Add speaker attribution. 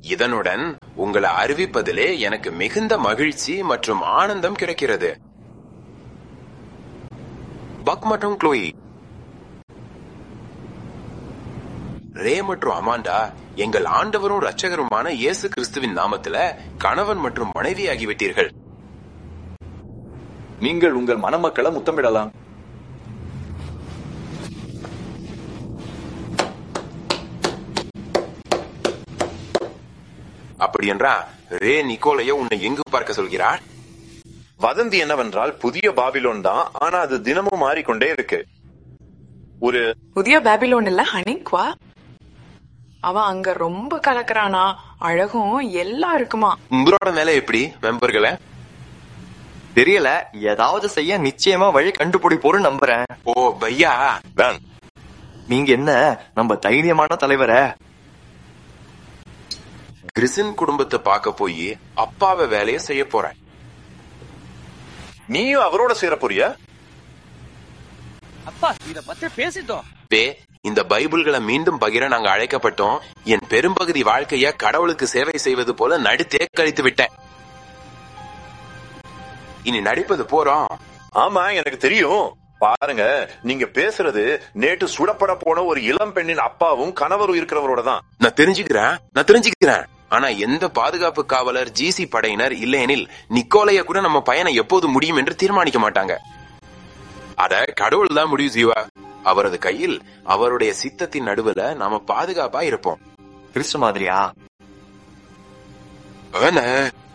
Speaker 1: இதனுடன் உங்களை அறிவிப்பதிலே எனக்கு மிகுந்த மகிழ்ச்சி மற்றும் ஆனந்தம் கிடைக்கிறது பக் மற்றும் க்ளோயி ரே மற்றும் அமாண்டா எங்கள் ஆண்டவரும் இரட்சகருமான இயேசு கிறிஸ்துவின் நாமத்துல கணவன் மற்றும் மனைவி ஆகிவிட்டீர்கள்
Speaker 2: நீங்கள் உங்கள் மணமக்களை முத்தமிடலாம்
Speaker 1: அப்படியென்றா ரே நிக்கோலைய உன்னை எங்கு பார்க்க சொல்கிறார்
Speaker 3: வதந்தி என்னவென்றால் புதிய பாபிலோன் தான் ஆனா அது தினமும் மாறிக்கொண்டே இருக்கு ஒரு
Speaker 4: புதிய பேபிலோன் இல்ல ஹனிக்வா அவன் அங்க ரொம்ப கலக்குறானா அழகும் எல்லாம் இருக்குமா
Speaker 1: உங்களோட நிலை எப்படி மெம்பர்களே
Speaker 5: தெரியல ஏதாவது செய்ய நிச்சயமா வழி கண்டுபிடிப்போன்னு நம்புறேன்
Speaker 1: ஓ பையா
Speaker 3: வேன்
Speaker 5: நீங்க என்ன நம்ம தைரியமான தலைவரை
Speaker 1: கிறிசின் குடும்பத்தை பார்க்க போய் அப்பாவை வேலையை செய்ய போறேன்
Speaker 3: நீயும் அவரோட சேர போறியா
Speaker 6: அப்பா இத பத்தி பேசிட்டோம்
Speaker 1: பே இந்த பைபிள்களை மீண்டும் பகிர நாங்க அழைக்கப்பட்டோம் என் பெரும்பகுதி வாழ்க்கைய கடவுளுக்கு சேவை செய்வது போல நடித்தே கழித்து விட்டேன் இனி நடிப்பது போறோம்
Speaker 3: ஆமா எனக்கு தெரியும் பாருங்க நீங்க பேசுறது நேற்று சுடப்பட போன ஒரு இளம் பெண்ணின் அப்பாவும் கணவரும் இருக்கிறவரோட தான்
Speaker 1: நான் தெரிஞ்சுக்கிறேன் நான் தெரிஞ்சுக்கிறேன் ஆனா எந்த பாதுகாப்பு காவலர் ஜிசி படையினர் இல்லையெனில் நிக்கோலைய கூட நம்ம பயணம் எப்போது முடியும் என்று தீர்மானிக்க மாட்டாங்க அத கடவுள் தான் முடிவு செய்வா அவரது கையில் அவருடைய சித்தத்தின் நடுவுல நாம பாதுகாப்பா இருப்போம்
Speaker 5: கிறிஸ்து மாதிரியா
Speaker 1: அவன